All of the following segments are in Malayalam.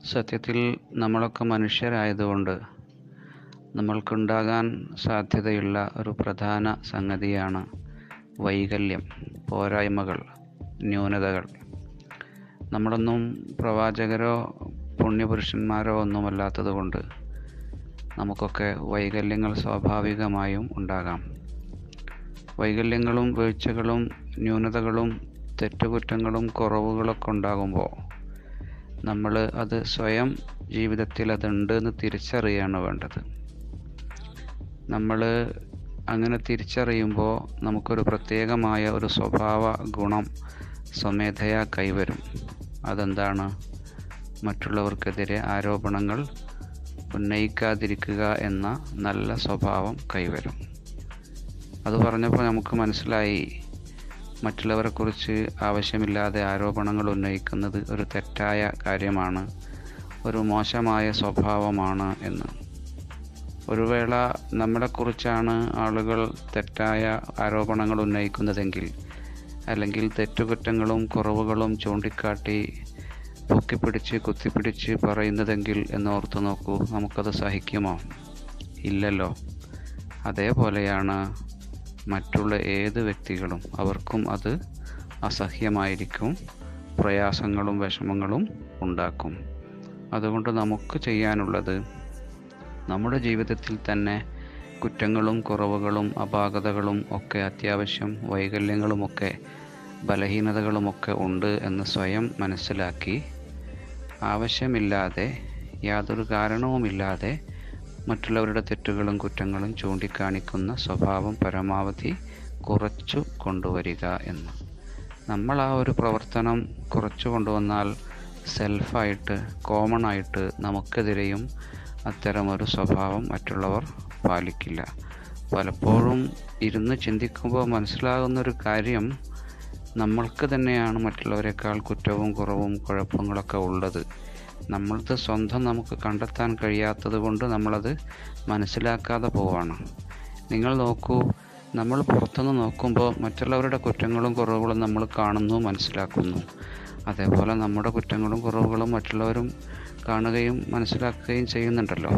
സത്യത്തിൽ നമ്മളൊക്കെ മനുഷ്യരായതുകൊണ്ട് നമ്മൾക്കുണ്ടാകാൻ സാധ്യതയുള്ള ഒരു പ്രധാന സംഗതിയാണ് വൈകല്യം പോരായ്മകൾ ന്യൂനതകൾ നമ്മളൊന്നും പ്രവാചകരോ പുണ്യപുരുഷന്മാരോ ഒന്നുമല്ലാത്തതുകൊണ്ട് നമുക്കൊക്കെ വൈകല്യങ്ങൾ സ്വാഭാവികമായും ഉണ്ടാകാം വൈകല്യങ്ങളും വീഴ്ചകളും ന്യൂനതകളും തെറ്റുകുറ്റങ്ങളും കുറവുകളൊക്കെ ഉണ്ടാകുമ്പോൾ നമ്മൾ അത് സ്വയം ജീവിതത്തിൽ അതുണ്ട് എന്ന് തിരിച്ചറിയാണ് വേണ്ടത് നമ്മൾ അങ്ങനെ തിരിച്ചറിയുമ്പോൾ നമുക്കൊരു പ്രത്യേകമായ ഒരു സ്വഭാവ ഗുണം സ്വമേധയാ കൈവരും അതെന്താണ് മറ്റുള്ളവർക്കെതിരെ ആരോപണങ്ങൾ ഉന്നയിക്കാതിരിക്കുക എന്ന നല്ല സ്വഭാവം കൈവരും അത് പറഞ്ഞപ്പോൾ നമുക്ക് മനസ്സിലായി മറ്റുള്ളവരെക്കുറിച്ച് ആവശ്യമില്ലാതെ ആരോപണങ്ങൾ ഉന്നയിക്കുന്നത് ഒരു തെറ്റായ കാര്യമാണ് ഒരു മോശമായ സ്വഭാവമാണ് എന്ന് ഒരു വേള നമ്മളെക്കുറിച്ചാണ് ആളുകൾ തെറ്റായ ആരോപണങ്ങൾ ഉന്നയിക്കുന്നതെങ്കിൽ അല്ലെങ്കിൽ തെറ്റുകുറ്റങ്ങളും കുറവുകളും ചൂണ്ടിക്കാട്ടി പൊക്കിപ്പിടിച്ച് കുത്തിപ്പിടിച്ച് പറയുന്നതെങ്കിൽ എന്നോർത്ത് നോക്കൂ നമുക്കത് സഹിക്കുമോ ഇല്ലല്ലോ അതേപോലെയാണ് മറ്റുള്ള ഏത് വ്യക്തികളും അവർക്കും അത് അസഹ്യമായിരിക്കും പ്രയാസങ്ങളും വിഷമങ്ങളും ഉണ്ടാക്കും അതുകൊണ്ട് നമുക്ക് ചെയ്യാനുള്ളത് നമ്മുടെ ജീവിതത്തിൽ തന്നെ കുറ്റങ്ങളും കുറവുകളും അപാകതകളും ഒക്കെ അത്യാവശ്യം വൈകല്യങ്ങളുമൊക്കെ ബലഹീനതകളുമൊക്കെ ഉണ്ട് എന്ന് സ്വയം മനസ്സിലാക്കി ആവശ്യമില്ലാതെ യാതൊരു കാരണവുമില്ലാതെ മറ്റുള്ളവരുടെ തെറ്റുകളും കുറ്റങ്ങളും ചൂണ്ടിക്കാണിക്കുന്ന സ്വഭാവം പരമാവധി കുറച്ചു കൊണ്ടുവരിക എന്ന് നമ്മൾ ആ ഒരു പ്രവർത്തനം കുറച്ചു കൊണ്ടുവന്നാൽ സെൽഫായിട്ട് കോമൺ ആയിട്ട് നമുക്കെതിരെയും അത്തരമൊരു സ്വഭാവം മറ്റുള്ളവർ പാലിക്കില്ല പലപ്പോഴും ഇരുന്ന് ചിന്തിക്കുമ്പോൾ മനസ്സിലാകുന്നൊരു കാര്യം നമ്മൾക്ക് തന്നെയാണ് മറ്റുള്ളവരെക്കാൾ കുറ്റവും കുറവും കുഴപ്പങ്ങളൊക്കെ ഉള്ളത് നമ്മളത് സ്വന്തം നമുക്ക് കണ്ടെത്താൻ കഴിയാത്തത് കൊണ്ട് നമ്മളത് മനസ്സിലാക്കാതെ പോവാണ് നിങ്ങൾ നോക്കൂ നമ്മൾ പുറത്തുനിന്ന് നോക്കുമ്പോൾ മറ്റുള്ളവരുടെ കുറ്റങ്ങളും കുറവുകളും നമ്മൾ കാണുന്നു മനസ്സിലാക്കുന്നു അതേപോലെ നമ്മുടെ കുറ്റങ്ങളും കുറവുകളും മറ്റുള്ളവരും കാണുകയും മനസ്സിലാക്കുകയും ചെയ്യുന്നുണ്ടല്ലോ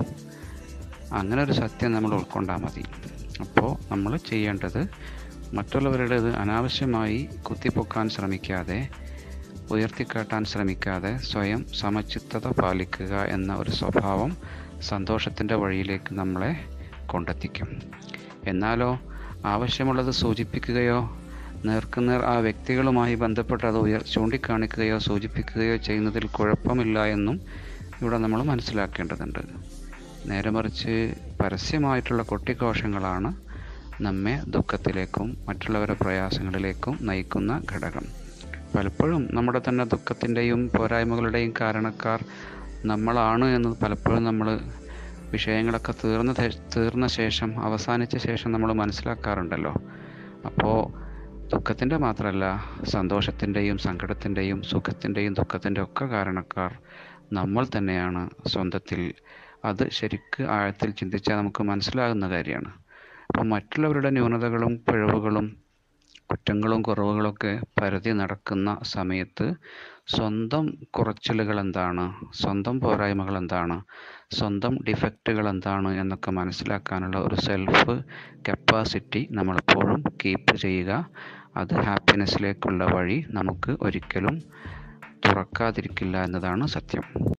അങ്ങനെ ഒരു സത്യം നമ്മൾ ഉൾക്കൊണ്ടാൽ മതി അപ്പോൾ നമ്മൾ ചെയ്യേണ്ടത് മറ്റുള്ളവരുടേത് അനാവശ്യമായി കുത്തിപ്പൊക്കാൻ ശ്രമിക്കാതെ ഉയർത്തിക്കാട്ടാൻ ശ്രമിക്കാതെ സ്വയം സമചിത്തത പാലിക്കുക എന്ന ഒരു സ്വഭാവം സന്തോഷത്തിൻ്റെ വഴിയിലേക്ക് നമ്മളെ കൊണ്ടെത്തിക്കും എന്നാലോ ആവശ്യമുള്ളത് സൂചിപ്പിക്കുകയോ നേർക്കുനേർ ആ വ്യക്തികളുമായി ബന്ധപ്പെട്ട് അത് ഉയർ ചൂണ്ടിക്കാണിക്കുകയോ സൂചിപ്പിക്കുകയോ ചെയ്യുന്നതിൽ കുഴപ്പമില്ല എന്നും ഇവിടെ നമ്മൾ മനസ്സിലാക്കേണ്ടതുണ്ട് നേരെ മറിച്ച് പരസ്യമായിട്ടുള്ള കൊട്ടിഘോഷങ്ങളാണ് നമ്മെ ദുഃഖത്തിലേക്കും മറ്റുള്ളവരുടെ പ്രയാസങ്ങളിലേക്കും നയിക്കുന്ന ഘടകം പലപ്പോഴും നമ്മുടെ തന്നെ ദുഃഖത്തിൻ്റെയും പോരായ്മകളുടെയും കാരണക്കാർ നമ്മളാണ് എന്ന് പലപ്പോഴും നമ്മൾ വിഷയങ്ങളൊക്കെ തീർന്ന തീർന്ന ശേഷം അവസാനിച്ച ശേഷം നമ്മൾ മനസ്സിലാക്കാറുണ്ടല്ലോ അപ്പോൾ ദുഃഖത്തിൻ്റെ മാത്രമല്ല സന്തോഷത്തിൻ്റെയും സങ്കടത്തിൻ്റെയും സുഖത്തിൻ്റെയും ദുഃഖത്തിൻ്റെ ഒക്കെ കാരണക്കാർ നമ്മൾ തന്നെയാണ് സ്വന്തത്തിൽ അത് ശരിക്ക് ആഴത്തിൽ ചിന്തിച്ചാൽ നമുക്ക് മനസ്സിലാകുന്ന കാര്യമാണ് അപ്പോൾ മറ്റുള്ളവരുടെ ന്യൂനതകളും പിഴവുകളും കുറ്റങ്ങളും കുറവുകളൊക്കെ പരതി നടക്കുന്ന സമയത്ത് സ്വന്തം കുറച്ചിലുകൾ എന്താണ് സ്വന്തം പോരായ്മകൾ എന്താണ് സ്വന്തം ഡിഫക്റ്റുകൾ എന്താണ് എന്നൊക്കെ മനസ്സിലാക്കാനുള്ള ഒരു സെൽഫ് കപ്പാസിറ്റി നമ്മളെപ്പോഴും കീപ്പ് ചെയ്യുക അത് ഹാപ്പിനെസ്സിലേക്കുള്ള വഴി നമുക്ക് ഒരിക്കലും തുറക്കാതിരിക്കില്ല എന്നതാണ് സത്യം